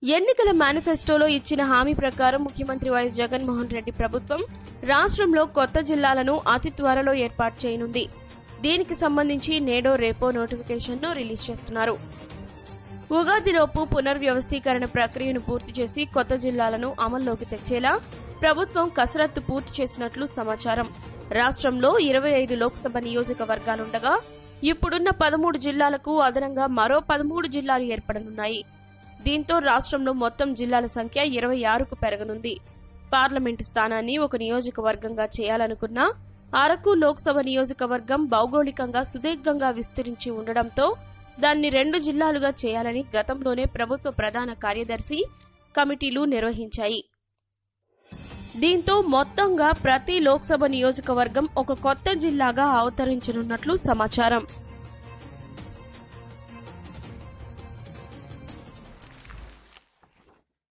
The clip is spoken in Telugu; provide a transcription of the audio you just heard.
ఎన్నికల మేనిఫెస్టోలో ఇచ్చిన హామీ ప్రకారం ముఖ్యమంత్రి వైఎస్ జగన్మోహన్ రెడ్డి ప్రభుత్వం రాష్ట్రంలో కొత్త జిల్లాలను అతి త్వరలో ఏర్పాటు చేయనుంది దీనికి సంబంధించి నేడో రేపో నోటిఫికేషన్ను రిలీజ్ చేస్తున్నారు ఉగాదిలోపు పునర్వ్యవస్థీకరణ ప్రక్రియను పూర్తి చేసి కొత్త జిల్లాలను అమల్లోకి తెచ్చేలా ప్రభుత్వం కసరత్తు పూర్తి చేసినట్లు సమాచారం రాష్ట్రంలో ఇరవై ఐదు లోక్సభ నియోజకవర్గాలుండగా ఇప్పుడున్న పదమూడు జిల్లాలకు అదనంగా మరో పదమూడు జిల్లాలు ఏర్పడనున్నాయి దీంతో రాష్ట్రంలో మొత్తం జిల్లాల సంఖ్య ఇరవై ఆరుకు పెరగనుంది పార్లమెంటు స్థానాన్ని ఒక నియోజకవర్గంగా చేయాలనుకున్నా అరకు లోక్సభ నియోజకవర్గం భౌగోళికంగా సుదీర్ఘంగా విస్తరించి ఉండడంతో దాన్ని రెండు జిల్లాలుగా చేయాలని గతంలోనే ప్రభుత్వ ప్రధాన కార్యదర్శి కమిటీలు నిర్వహించాయి దీంతో మొత్తంగా ప్రతి లోక్సభ నియోజకవర్గం ఒక కొత్త జిల్లాగా అవతరించనున్నట్లు సమాచారం